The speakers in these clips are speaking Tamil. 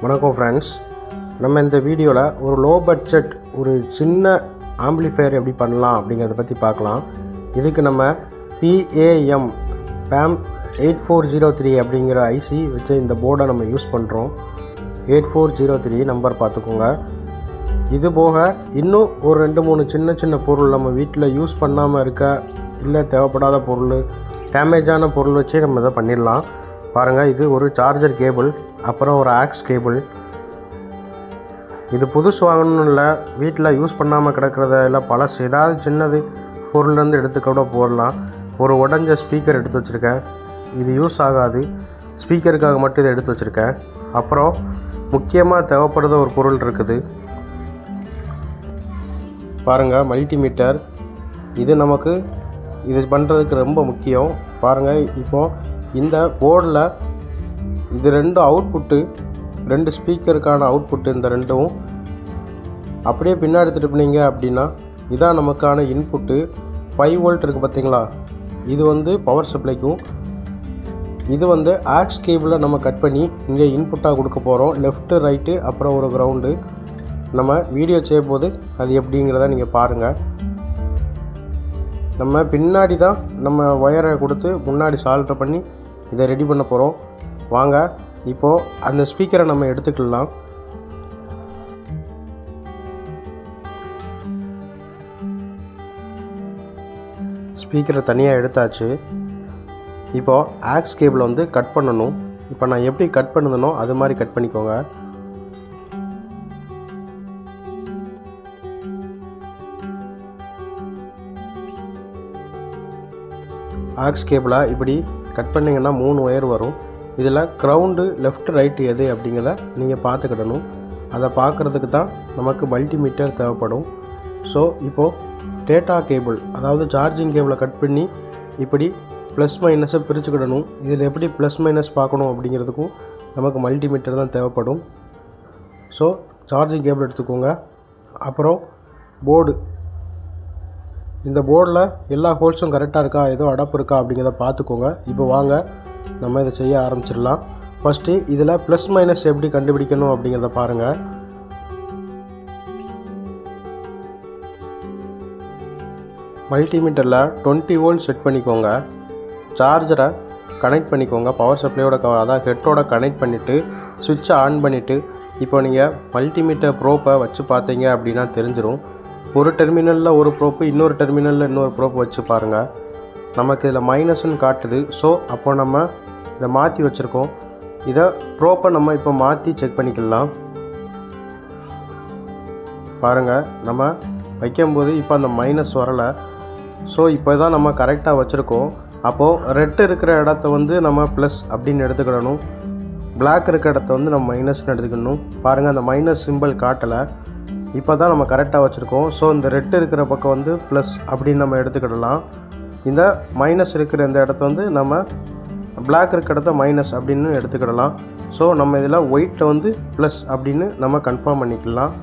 வணக்கம் ஃப்ரெண்ட்ஸ் நம்ம இந்த வீடியோவில் ஒரு லோ பட்ஜெட் ஒரு சின்ன ஆம்ப்ளிஃபையர் எப்படி பண்ணலாம் அப்படிங்கிறத பற்றி பார்க்கலாம் இதுக்கு நம்ம P A M pam eight four zero three அப்படிங்கிற ஐசி வச்சு இந்த போர்டை நம்ம யூஸ் பண்ணுறோம் eight four zero three number பார்த்துக்கோங்க இது போக இன்னும் ஒரு ரெண்டு மூணு சின்ன சின்ன பொருள் நம்ம வீட்டில் யூஸ் பண்ணாமல் இருக்க இல்லை தேவைப்படாத பொருள் டேமேஜான பொருள் வச்சே நம்ம இதை பண்ணிடலாம் பாருங்கள் இது ஒரு சார்ஜர் கேபிள் அப்புறம் ஒரு ஆக்ஸ் கேபிள் இது புதுசு வாங்கணும்னு இல்லை வீட்டில் யூஸ் பண்ணாமல் கிடக்கிறத இல்லை பழசு ஏதாவது சின்னது பொருள்லேருந்து எடுத்து கூட போடலாம் ஒரு உடஞ்ச ஸ்பீக்கர் எடுத்து வச்சுருக்கேன் இது யூஸ் ஆகாது ஸ்பீக்கருக்காக மட்டும் இதை எடுத்து வச்சுருக்கேன் அப்புறம் முக்கியமாக தேவைப்படுற ஒரு பொருள் இருக்குது பாருங்கள் மல்டிமீட்டர் இது நமக்கு இது பண்ணுறதுக்கு ரொம்ப முக்கியம் பாருங்கள் இப்போது இந்த போர்டில் இது ரெண்டு அவுட்புட்டு ரெண்டு ஸ்பீக்கருக்கான அவுட்புட்டு இந்த ரெண்டும் அப்படியே பின்னாடி திருப்பினீங்க அப்படின்னா இதான் நமக்கான இன்புட்டு ஃபைவ் வோல்ட் இருக்குது பார்த்தீங்களா இது வந்து பவர் சப்ளைக்கும் இது வந்து ஆக்ஸ் கேபிளை நம்ம கட் பண்ணி இங்கே இன்புட்டாக கொடுக்க போகிறோம் லெஃப்ட்டு ரைட்டு அப்புறம் ஒரு கிரவுண்டு நம்ம வீடியோ செய்யும்போது அது எப்படிங்கிறத நீங்கள் பாருங்கள் நம்ம பின்னாடி தான் நம்ம ஒயரை கொடுத்து முன்னாடி சால்ட்ரு பண்ணி இதை ரெடி பண்ண போகிறோம் வாங்க இப்போது அந்த ஸ்பீக்கரை நம்ம எடுத்துக்கலாம் ஸ்பீக்கரை தனியாக எடுத்தாச்சு இப்போது ஆக்ஸ் கேபிள் வந்து கட் பண்ணணும் இப்போ நான் எப்படி கட் பண்ணுதனோ அது மாதிரி கட் பண்ணிக்கோங்க ஆக்ஸ் கேபிளை இப்படி கட் பண்ணிங்கன்னா மூணு ஒயர் வரும் இதில் க்ரௌண்டு லெஃப்ட் ரைட்டு எது அப்படிங்கிறத நீங்கள் பார்த்துக்கிடணும் அதை பார்க்குறதுக்கு தான் நமக்கு மல்டிமீட்டர் தேவைப்படும் ஸோ இப்போது டேட்டா கேபிள் அதாவது சார்ஜிங் கேபிளை கட் பண்ணி இப்படி ப்ளஸ் மைனஸை பிரிச்சுக்கிடணும் இதில் எப்படி ப்ளஸ் மைனஸ் பார்க்கணும் அப்படிங்கிறதுக்கும் நமக்கு மல்டிமீட்டர் தான் தேவைப்படும் ஸோ சார்ஜிங் கேபிள் எடுத்துக்கோங்க அப்புறம் போர்டு இந்த போர்டில் எல்லா ஹோல்ஸும் கரெக்டாக இருக்கா ஏதோ அடப்பு இருக்கா அப்படிங்கிறத பார்த்துக்கோங்க இப்போ வாங்க நம்ம இதை செய்ய ஆரம்பிச்சிடலாம் ஃபஸ்ட்டு இதில் ப்ளஸ் மைனஸ் எப்படி கண்டுபிடிக்கணும் அப்படிங்கிறத பாருங்கள் மல்டிமீட்டரில் டுவெண்ட்டி வோல்ட் செட் பண்ணிக்கோங்க சார்ஜரை கனெக்ட் பண்ணிக்கோங்க பவர் சப்ளையோட க அதான் ஹெட்டோட கனெக்ட் பண்ணிவிட்டு சுவிட்சை ஆன் பண்ணிவிட்டு இப்போ நீங்கள் மல்டிமீட்டர் ப்ரோப்பை வச்சு பார்த்தீங்க அப்படின்னா தெரிஞ்சிடும் ஒரு டெர்மினலில் ஒரு ப்ரோப்பு இன்னொரு டெர்மினலில் இன்னொரு ப்ரோப்பு வச்சு பாருங்கள் நமக்கு இதில் மைனஸ்ன்னு காட்டுது ஸோ அப்போ நம்ம இதை மாற்றி வச்சுருக்கோம் இதை ப்ரோப்பை நம்ம இப்போ மாற்றி செக் பண்ணிக்கலாம் பாருங்கள் நம்ம வைக்கும்போது இப்போ அந்த மைனஸ் வரலை ஸோ இப்போ தான் நம்ம கரெக்டாக வச்சுருக்கோம் அப்போது ரெட்டு இருக்கிற இடத்த வந்து நம்ம ப்ளஸ் அப்படின்னு எடுத்துக்கிடணும் பிளாக் இருக்கிற இடத்த வந்து நம்ம மைனஸ்னு எடுத்துக்கணும் பாருங்கள் அந்த மைனஸ் சிம்பிள் காட்டலை இப்போ தான் நம்ம கரெக்டாக வச்சுருக்கோம் ஸோ இந்த ரெட்டு இருக்கிற பக்கம் வந்து ப்ளஸ் அப்படின்னு நம்ம எடுத்துக்கிடலாம் இந்த மைனஸ் இருக்கிற இந்த இடத்த வந்து நம்ம பிளாக் இருக்கிற இடத்த மைனஸ் அப்படின்னு எடுத்துக்கிடலாம் ஸோ நம்ம இதில் ஒயிட்டில் வந்து ப்ளஸ் அப்படின்னு நம்ம கன்ஃபார்ம் பண்ணிக்கலாம்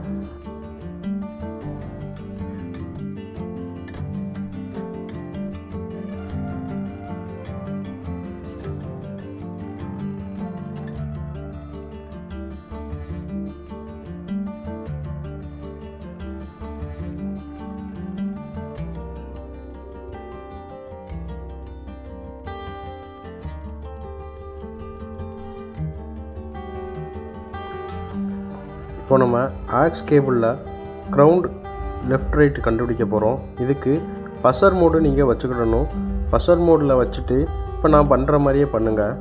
இப்போ நம்ம ஆக்ஸ் கேபிளில் க்ரௌண்ட் லெஃப்ட் ரைட் கண்டுபிடிக்க போகிறோம் இதுக்கு பசர் மோடு நீங்கள் வச்சுக்கிடணும் பசர் மோடில் வச்சுட்டு இப்போ நான் பண்ணுற மாதிரியே பண்ணுங்கள்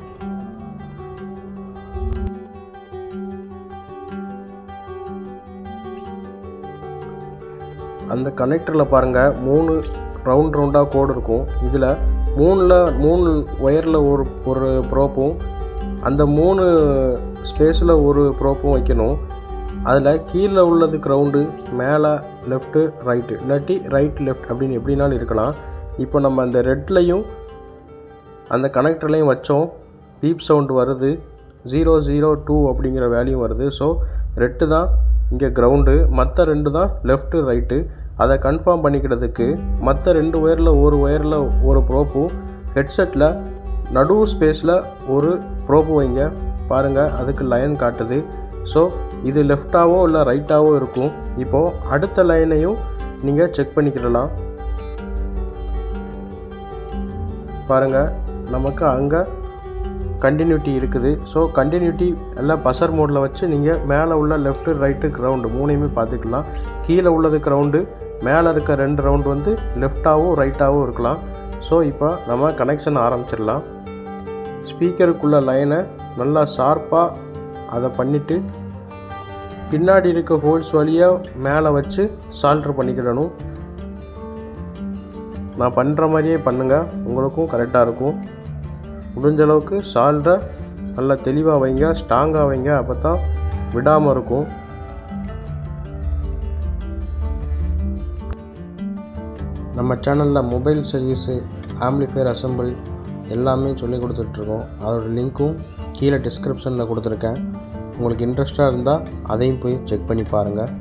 அந்த கனெக்டரில் பாருங்கள் மூணு ரவுண்ட் ரவுண்டாக கோடு இருக்கும் இதில் மூணில் மூணு ஒயரில் ஒரு ஒரு ப்ரோப்பும் அந்த மூணு ஸ்பேஸில் ஒரு ப்ரோப்பும் வைக்கணும் அதில் கீழே உள்ளது க்ரௌண்டு மேலே லெஃப்ட்டு ரைட்டு இல்லாட்டி ரைட் லெஃப்ட் அப்படின்னு எப்படினாலும் இருக்கலாம் இப்போ நம்ம அந்த ரெட்லையும் அந்த கனெக்டர்லையும் வச்சோம் பீப் சவுண்டு வருது ஜீரோ ஜீரோ டூ அப்படிங்கிற வேல்யூ வருது ஸோ ரெட்டு தான் இங்கே கிரவுண்டு மற்ற ரெண்டு தான் லெஃப்ட்டு ரைட்டு அதை கன்ஃபார்ம் பண்ணிக்கிறதுக்கு மற்ற ரெண்டு ஒயரில் ஒரு ஒயரில் ஒரு ப்ரோப்பும் ஹெட்செட்டில் நடு ஸ்பேஸில் ஒரு ப்ரோப்பு வைங்க பாருங்கள் அதுக்கு லைன் காட்டுது ஸோ இது லெஃப்டாவோ இல்லை ரைட்டாவோ இருக்கும் இப்போது அடுத்த லைனையும் நீங்கள் செக் பண்ணிக்கிடலாம் பாருங்கள் நமக்கு அங்கே கண்டினியூட்டி இருக்குது ஸோ கண்டினியூட்டி எல்லாம் பசர் மோடில் வச்சு நீங்கள் மேலே உள்ள லெஃப்ட்டு ரைட்டு கிரவுண்டு மூணையுமே பார்த்துக்கலாம் கீழே உள்ளது கிரவுண்டு மேலே இருக்க ரெண்டு ரவுண்டு வந்து லெஃப்டாகவும் ரைட்டாகவும் இருக்கலாம் ஸோ இப்போ நம்ம கனெக்ஷன் ஆரம்பிச்சிடலாம் ஸ்பீக்கருக்குள்ள லைனை நல்லா ஷார்ப்பாக அதை பண்ணிவிட்டு பின்னாடி இருக்க ஹோல்ஸ் வழியாக மேலே வச்சு சால்ட்ரு பண்ணிக்கிடணும் நான் பண்ணுற மாதிரியே பண்ணுங்கள் உங்களுக்கும் கரெக்டாக இருக்கும் முடிஞ்ச அளவுக்கு சால்ட்டை நல்லா தெளிவாக வைங்க ஸ்ட்ராங்காக வைங்க அப்போ தான் விடாமல் இருக்கும் நம்ம சேனலில் மொபைல் சர்வீஸு ஆம்ப்ளிஃபையர் அசம்பிள் எல்லாமே சொல்லி கொடுத்துட்ருக்கோம் அதோட லிங்க்கும் கீழே டிஸ்கிரிப்ஷனில் கொடுத்துருக்கேன் உங்களுக்கு இன்ட்ரெஸ்ட்டாக இருந்தால் அதையும் போய் செக் பண்ணி பாருங்கள்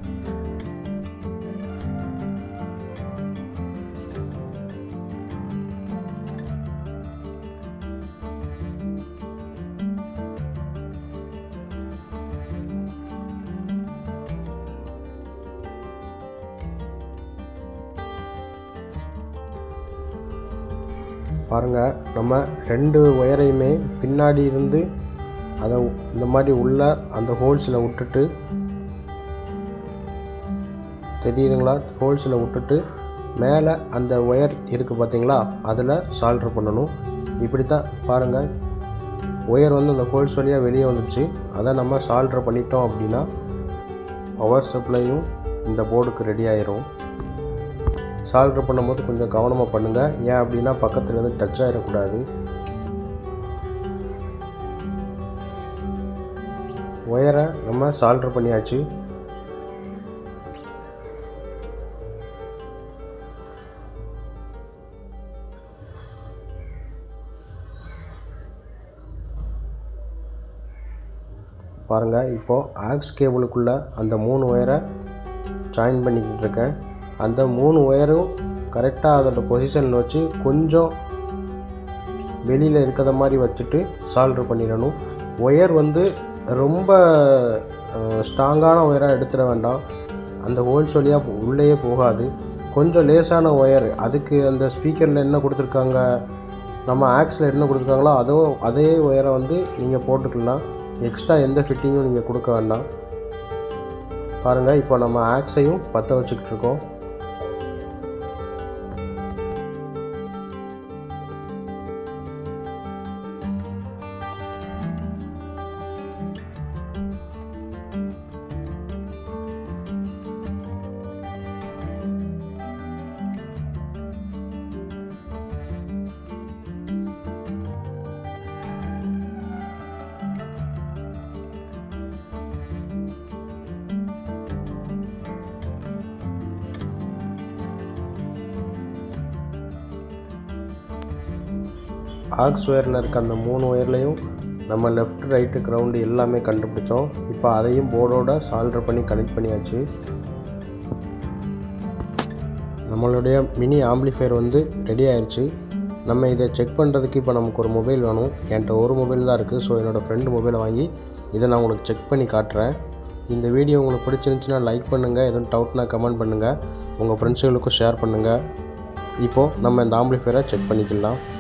பாருங்கள் நம்ம ரெண்டு ஒயரையுமே பின்னாடி இருந்து அதை இந்த மாதிரி உள்ள அந்த ஹோல்ஸில் விட்டுட்டு தெரியுதுங்களா ஹோல்ஸில் விட்டுட்டு மேலே அந்த ஒயர் இருக்குது பார்த்தீங்களா அதில் சால்ட்ரு பண்ணணும் இப்படி தான் பாருங்கள் ஒயர் வந்து அந்த ஹோல்ஸ் வழியாக வெளியே வந்துடுச்சு அதை நம்ம சால்ட்ரு பண்ணிட்டோம் அப்படின்னா பவர் சப்ளையும் இந்த போர்டுக்கு ரெடி ஆயிரும் சால்ட்ரு பண்ணும்போது கொஞ்சம் கவனமாக பண்ணுங்கள் ஏன் அப்படின்னா பக்கத்தில் இருந்து டச் ஆகிடக்கூடாது ஒயரை நம்ம சால்ட்ரு பண்ணியாச்சு பாருங்கள் இப்போது ஆக்ஸ் கேபிளுக்குள்ளே அந்த மூணு ஒயரை ஜாயின் பண்ணிக்கிட்டு இருக்கேன் அந்த மூணு ஒயரும் கரெக்டாக அதோட பொசிஷனில் வச்சு கொஞ்சம் வெளியில் இருக்கிற மாதிரி வச்சுட்டு சால்ட்ரு பண்ணிடணும் ஒயர் வந்து ரொம்ப ஸ்ட்ராங்கான ஒயராக எடுத்துட வேண்டாம் அந்த ஹோல்ஸ் வழியாக உள்ளேயே போகாது கொஞ்சம் லேசான ஒயர் அதுக்கு அந்த ஸ்பீக்கரில் என்ன கொடுத்துருக்காங்க நம்ம ஆக்ஸில் என்ன கொடுத்துருக்காங்களோ அதுவும் அதே ஒயரை வந்து நீங்கள் போட்டுக்கலாம் எக்ஸ்ட்ரா எந்த ஃபிட்டிங்கும் நீங்கள் கொடுக்க வேண்டாம் பாருங்கள் இப்போ நம்ம ஆக்ஸையும் பற்ற வச்சுக்கிட்டு இருக்கோம் ஆக்ஸ் ஒயரில் இருக்க அந்த மூணு ஒயர்லேயும் நம்ம லெஃப்ட் ரைட்டு கிரவுண்டு எல்லாமே கண்டுபிடிச்சோம் இப்போ அதையும் போர்டோட சால்டர் பண்ணி கனெக்ட் பண்ணியாச்சு நம்மளுடைய மினி ஆம்ப்ளிஃபையர் வந்து ரெடி ஆயிடுச்சு நம்ம இதை செக் பண்ணுறதுக்கு இப்போ நமக்கு ஒரு மொபைல் வேணும் என்கிட்ட ஒரு மொபைல் தான் இருக்குது ஸோ என்னோடய ஃப்ரெண்டு மொபைலை வாங்கி இதை நான் உங்களுக்கு செக் பண்ணி காட்டுறேன் இந்த வீடியோ உங்களுக்கு பிடிச்சிருந்துச்சுன்னா லைக் பண்ணுங்கள் எதுவும் டவுட்னா கமெண்ட் பண்ணுங்கள் உங்கள் ஃப்ரெண்ட்ஸுகளுக்கும் ஷேர் பண்ணுங்கள் இப்போது நம்ம இந்த ஆம்ப்ளிஃபையரை செக் பண்ணிக்கலாம்